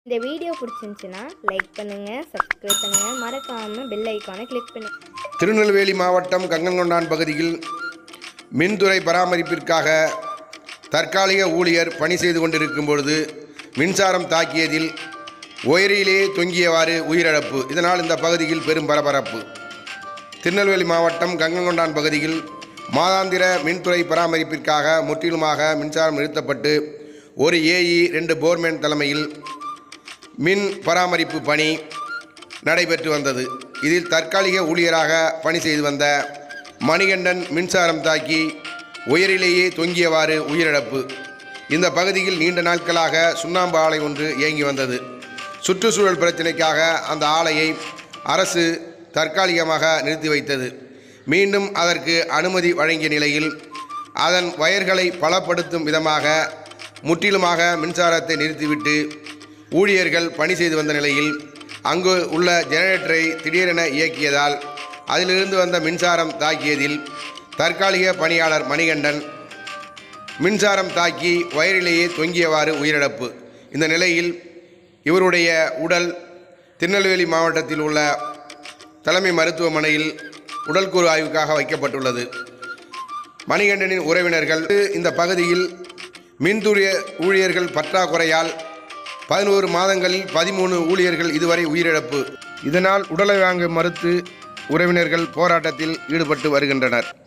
இந்த வீடியோ பிடிச்சிருந்துச்சுன்னா லைக் பண்ணுங்கள் சப்ஸ்கிரைப் பண்ணுங்கள் மறக்காமல் பெல் ஐக்கானை கிளிக் பண்ணுங்கள் திருநெல்வேலி மாவட்டம் கங்கங்கொண்டான் பகுதியில் மின்துறை பராமரிப்பிற்காக தற்காலிக ஊழியர் பணி செய்து கொண்டிருக்கும் பொழுது மின்சாரம் தாக்கியதில் ஒயரிலே தொங்கியவாறு உயிரிழப்பு இதனால் இந்த பகுதியில் பெரும் பரபரப்பு திருநெல்வேலி மாவட்டம் கங்கங்கொண்டான் பகுதியில் மாதாந்திர மின்துறை பராமரிப்பிற்காக முற்றிலுமாக மின்சாரம் நிறுத்தப்பட்டு ஒரு ஏஇ ரெண்டு போர்மேன் தலைமையில் மின் பராமரிப்பு பணி நடைபெற்று வந்தது இதில் தற்காலிக ஊழியராக பணி செய்து வந்த மணிகண்டன் மின்சாரம் தாக்கி உயரிலேயே தொங்கியவாறு உயிரிழப்பு இந்த பகுதியில் நீண்ட நாட்களாக சுண்ணாம்பு ஆலை ஒன்று இயங்கி வந்தது சுற்றுச்சூழல் பிரச்சினைக்காக அந்த ஆலையை அரசு தற்காலிகமாக நிறுத்தி வைத்தது மீண்டும் அதற்கு அனுமதி வழங்கிய நிலையில் அதன் வயர்களை பலப்படுத்தும் விதமாக முற்றிலுமாக மின்சாரத்தை நிறுத்திவிட்டு ஊழியர்கள் பணி செய்து வந்த நிலையில் அங்கு உள்ள ஜெனரேட்டரை திடீரென இயக்கியதால் அதிலிருந்து வந்த மின்சாரம் தாக்கியதில் தற்காலிக பணியாளர் மணிகண்டன் மின்சாரம் தாக்கி வயரிலேயே தொங்கியவாறு உயிரிழப்பு இந்த நிலையில் இவருடைய உடல் திருநெல்வேலி மாவட்டத்தில் உள்ள தலைமை மருத்துவமனையில் உடல்கூறு ஆய்வுக்காக வைக்கப்பட்டுள்ளது மணிகண்டனின் உறவினர்கள் இந்த பகுதியில் மின்துறை ஊழியர்கள் பற்றாக்குறையால் பதினோரு மாதங்களில் பதிமூணு ஊழியர்கள் இதுவரை உயிரிழப்பு இதனால் உடலை வாங்க மறுத்து உறவினர்கள் போராட்டத்தில் ஈடுபட்டு வருகின்றனர்